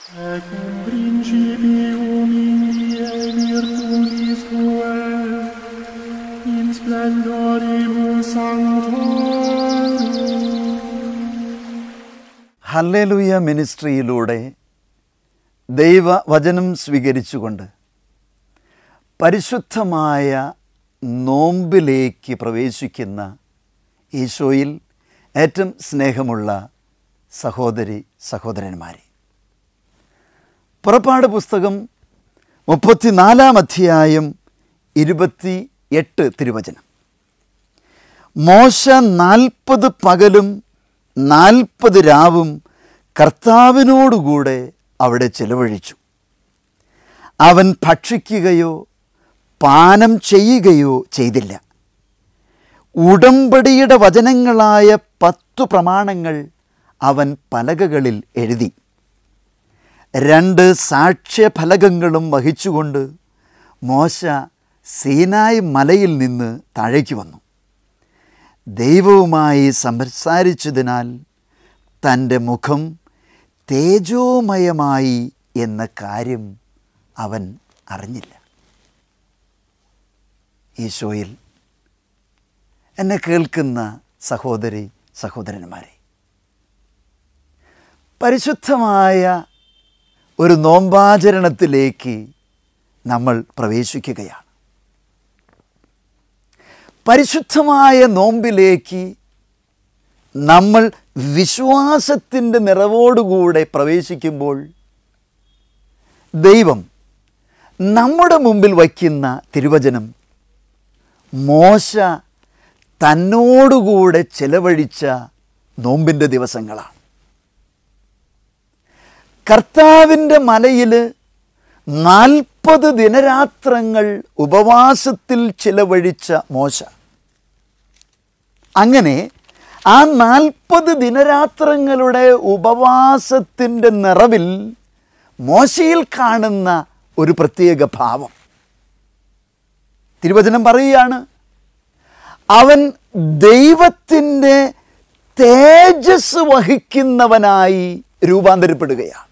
Et in principium in virtutis tuae, in splendoribus sanctorum. ഹല്ലേലൂയ മിനിസ്ട്രിയിലൂടെ ദൈവവചനം സ്വീകരിച്ചുകൊണ്ട് പരിശുദ്ധമായ നോമ്പിലേക്ക് പ്രവേശിക്കുന്ന ഈശോയിൽ ഏറ്റവും സ്നേഹമുള്ള സഹോദരി സഹോദരന്മാരെ പുറപ്പാട് പുസ്തകം മുപ്പത്തിനാലാം അധ്യായം ഇരുപത്തി എട്ട് തിരുവചനം മോശ നാൽപ്പത് പകലും നാൽപ്പത് രാവും കർത്താവിനോടുകൂടെ അവിടെ ചെലവഴിച്ചു അവൻ ഭക്ഷിക്കുകയോ പാനം ചെയ്യുകയോ ചെയ്തില്ല ഉടമ്പടിയുടെ വചനങ്ങളായ പത്തു പ്രമാണങ്ങൾ അവൻ പലകകളിൽ എഴുതി രണ്ട് സാക്ഷ്യഫലകങ്ങളും വഹിച്ചുകൊണ്ട് മോശ സീനായ് മലയിൽ നിന്ന് താഴേക്ക് വന്നു ദൈവവുമായി സംസാരിച്ചതിനാൽ തൻ്റെ മുഖം തേജോമയമായി എന്ന കാര്യം അവൻ അറിഞ്ഞില്ല ഈശോയിൽ എന്നെ കേൾക്കുന്ന സഹോദരി സഹോദരന്മാരെ പരിശുദ്ധമായ ഒരു നോമ്പാചരണത്തിലേക്ക് നമ്മൾ പ്രവേശിക്കുകയാണ് പരിശുദ്ധമായ നോമ്പിലേക്ക് നമ്മൾ വിശ്വാസത്തിൻ്റെ നിറവോടുകൂടെ പ്രവേശിക്കുമ്പോൾ ദൈവം നമ്മുടെ മുമ്പിൽ വയ്ക്കുന്ന തിരുവചനം മോശ തന്നോടുകൂടെ ചെലവഴിച്ച നോമ്പിൻ്റെ ദിവസങ്ങളാണ് കർത്താവിൻ്റെ മലയിൽ നാൽപ്പത് ദിനരാത്രങ്ങൾ ഉപവാസത്തിൽ ചിലവഴിച്ച മോശ അങ്ങനെ ആ നാൽപ്പത് ദിനരാത്രങ്ങളുടെ ഉപവാസത്തിൻ്റെ നിറവിൽ മോശയിൽ കാണുന്ന ഒരു പ്രത്യേക ഭാവം തിരുവചനം പറയുകയാണ് അവൻ ദൈവത്തിൻ്റെ തേജസ് വഹിക്കുന്നവനായി രൂപാന്തരപ്പെടുകയാണ്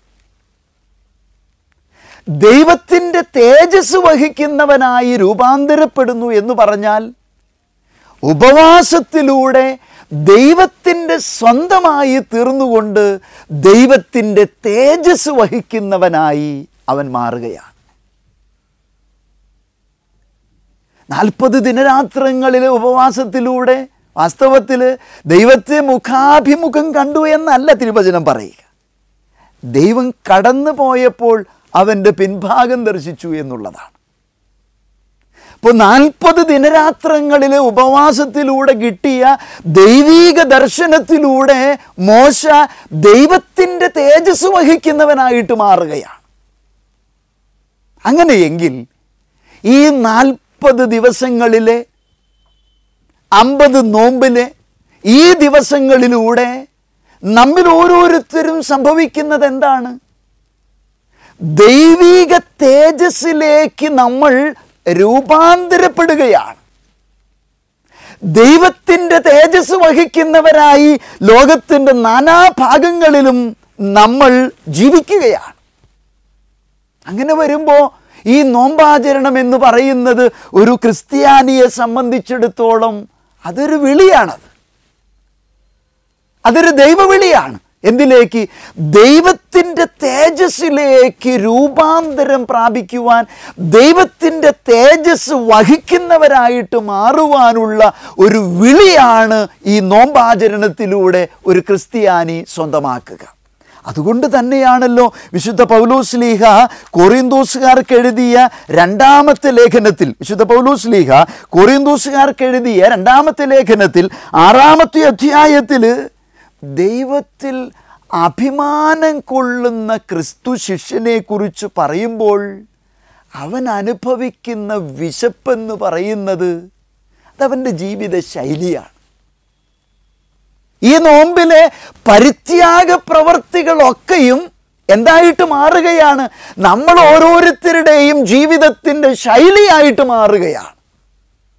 ദൈവത്തിൻ്റെ തേജസ് വഹിക്കുന്നവനായി രൂപാന്തരപ്പെടുന്നു എന്ന് പറഞ്ഞാൽ ഉപവാസത്തിലൂടെ ദൈവത്തിൻ്റെ സ്വന്തമായി തീർന്നുകൊണ്ട് ദൈവത്തിൻ്റെ തേജസ് വഹിക്കുന്നവനായി അവൻ മാറുകയാണ് നാൽപ്പത് ദിനരാത്രങ്ങളിലെ ഉപവാസത്തിലൂടെ വാസ്തവത്തിൽ ദൈവത്തെ മുഖാഭിമുഖം കണ്ടു എന്നല്ല തിരുവചനം പറയുക ദൈവം കടന്നു പോയപ്പോൾ അവൻ്റെ പിൻഭാഗം ദർശിച്ചു എന്നുള്ളതാണ് ഇപ്പോൾ നാൽപ്പത് ദിനരാത്രങ്ങളിലെ ഉപവാസത്തിലൂടെ കിട്ടിയ ദൈവീക ദർശനത്തിലൂടെ മോശ ദൈവത്തിൻ്റെ തേജസ് വഹിക്കുന്നവനായിട്ട് മാറുകയാണ് അങ്ങനെയെങ്കിൽ ഈ നാൽപ്പത് ദിവസങ്ങളിലെ അമ്പത് നോമ്പിലെ ഈ ദിവസങ്ങളിലൂടെ നമ്മിൽ ഓരോരുത്തരും സംഭവിക്കുന്നത് എന്താണ് ദൈവിക തേജസ്സിലേക്ക് നമ്മൾ രൂപാന്തരപ്പെടുകയാണ് ദൈവത്തിൻ്റെ തേജസ് വഹിക്കുന്നവരായി ലോകത്തിൻ്റെ നാനാഭാഗങ്ങളിലും നമ്മൾ ജീവിക്കുകയാണ് അങ്ങനെ വരുമ്പോൾ ഈ നോമ്പാചരണം എന്ന് പറയുന്നത് ഒരു ക്രിസ്ത്യാനിയെ സംബന്ധിച്ചിടത്തോളം അതൊരു വിളിയാണത് അതൊരു ദൈവവിളിയാണ് എന്തിലേക്ക് ദൈവത്തിൻ്റെ തേജസ്സിലേക്ക് രൂപാന്തരം പ്രാപിക്കുവാൻ ദൈവത്തിൻ്റെ തേജസ് വഹിക്കുന്നവരായിട്ട് മാറുവാനുള്ള ഒരു വിളിയാണ് ഈ നോമ്പാചരണത്തിലൂടെ ഒരു ക്രിസ്ത്യാനി സ്വന്തമാക്കുക അതുകൊണ്ട് തന്നെയാണല്ലോ വിശുദ്ധ പൗലോസ്ലീഹ കൊറിന്തോസുകാർക്ക് എഴുതിയ രണ്ടാമത്തെ ലേഖനത്തിൽ വിശുദ്ധ പൗലോസ്ലീഹ കൊറിന്തോസുകാർക്ക് എഴുതിയ രണ്ടാമത്തെ ലേഖനത്തിൽ ആറാമത്തെ അധ്യായത്തിൽ ദൈവത്തിൽ അഭിമാനം കൊള്ളുന്ന ക്രിസ്തു ശിഷ്യനെ കുറിച്ച് പറയുമ്പോൾ അവൻ അനുഭവിക്കുന്ന വിശപ്പെന്ന് പറയുന്നത് അതവൻ്റെ ജീവിത ശൈലിയാണ് ഈ നോമ്പിലെ പരിത്യാഗ പ്രവർത്തികളൊക്കെയും എന്തായിട്ട് മാറുകയാണ് നമ്മൾ ഓരോരുത്തരുടെയും ജീവിതത്തിൻ്റെ ശൈലിയായിട്ട് മാറുകയാണ്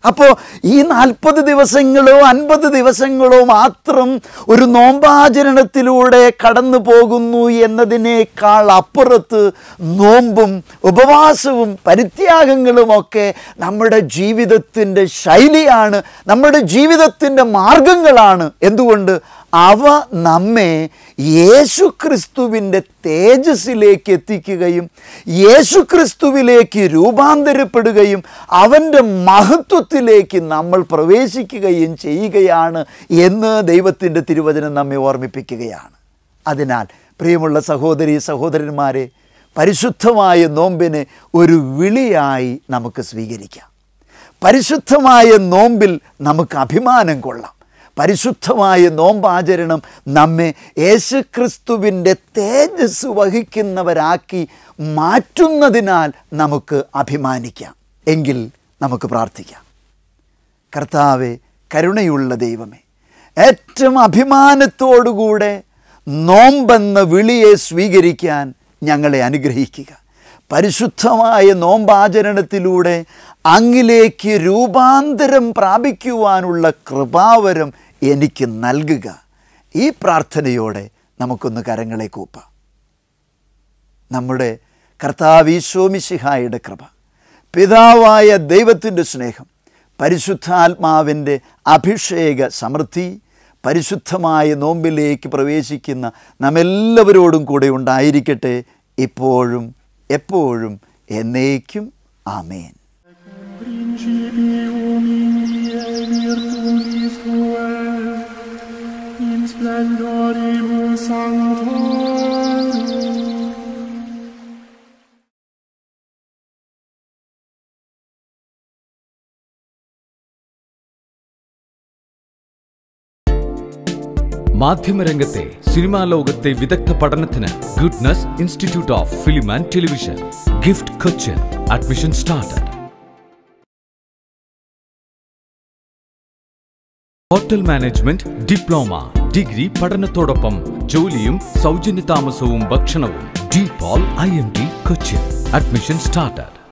അപ്പോൾ ഈ നാൽപ്പത് ദിവസങ്ങളോ അൻപത് ദിവസങ്ങളോ മാത്രം ഒരു നോമ്പാചരണത്തിലൂടെ കടന്നു പോകുന്നു എന്നതിനേക്കാൾ അപ്പുറത്ത് നോമ്പും ഉപവാസവും പരിത്യാഗങ്ങളുമൊക്കെ നമ്മുടെ ജീവിതത്തിൻ്റെ ശൈലിയാണ് നമ്മുടെ ജീവിതത്തിൻ്റെ മാർഗങ്ങളാണ് എന്തുകൊണ്ട് അവ നമ്മെ യേശുക്രിസ്തുവിൻ്റെ തേജസ്സിലേക്ക് എത്തിക്കുകയും യേശുക്രിസ്തുവിലേക്ക് രൂപാന്തരപ്പെടുകയും അവൻ്റെ മഹത്വത്തിലേക്ക് നമ്മൾ പ്രവേശിക്കുകയും ചെയ്യുകയാണ് എന്ന് ദൈവത്തിൻ്റെ തിരുവചനം നമ്മെ ഓർമ്മിപ്പിക്കുകയാണ് അതിനാൽ പ്രിയമുള്ള സഹോദരി സഹോദരന്മാരെ പരിശുദ്ധമായ നോമ്പിനെ ഒരു വിളിയായി നമുക്ക് സ്വീകരിക്കാം പരിശുദ്ധമായ നോമ്പിൽ നമുക്ക് അഭിമാനം കൊള്ളാം പരിശുദ്ധമായ നോമ്പാചരണം നമ്മെ യേശുക്രിസ്തുവിൻ്റെ തേജസ് വഹിക്കുന്നവരാക്കി മാറ്റുന്നതിനാൽ നമുക്ക് അഭിമാനിക്കാം എങ്കിൽ നമുക്ക് പ്രാർത്ഥിക്കാം കർത്താവെ കരുണയുള്ള ദൈവമേ ഏറ്റവും അഭിമാനത്തോടുകൂടെ നോമ്പെന്ന വിളിയെ സ്വീകരിക്കാൻ ഞങ്ങളെ അനുഗ്രഹിക്കുക പരിശുദ്ധമായ നോമ്പാചരണത്തിലൂടെ അങ്ങിലേക്ക് രൂപാന്തരം പ്രാപിക്കുവാനുള്ള കൃപാവരം എനിക്ക് നൽകുക ഈ പ്രാർത്ഥനയോടെ നമുക്കൊന്ന് കരങ്ങളെ കൂപ്പാം നമ്മുടെ കർത്താവീശോമിശിഹായുടെ കൃപ പിതാവായ ദൈവത്തിൻ്റെ സ്നേഹം പരിശുദ്ധാത്മാവിൻ്റെ അഭിഷേക സമൃദ്ധി പരിശുദ്ധമായ നോമ്പിലേക്ക് പ്രവേശിക്കുന്ന നമ്മെല്ലാവരോടും കൂടെ ഉണ്ടായിരിക്കട്ടെ ഇപ്പോഴും എപ്പോഴും എന്നേക്കും ആമേൻ Principium in die virtutis tuae, in splendoribus sanctorum. മാധ്യമരംഗത്തെ സിനിമാ ലോകത്തെ വിദഗ്ധ പഠനത്തിന് goodness institute of film and television gift Cochin admission started hotel management diploma degree പഠനത്തോടൊപ്പം ജോലിയും സൗജന്യ താമസവും ഭക്ഷണവും de Paul I M D Cochin admission started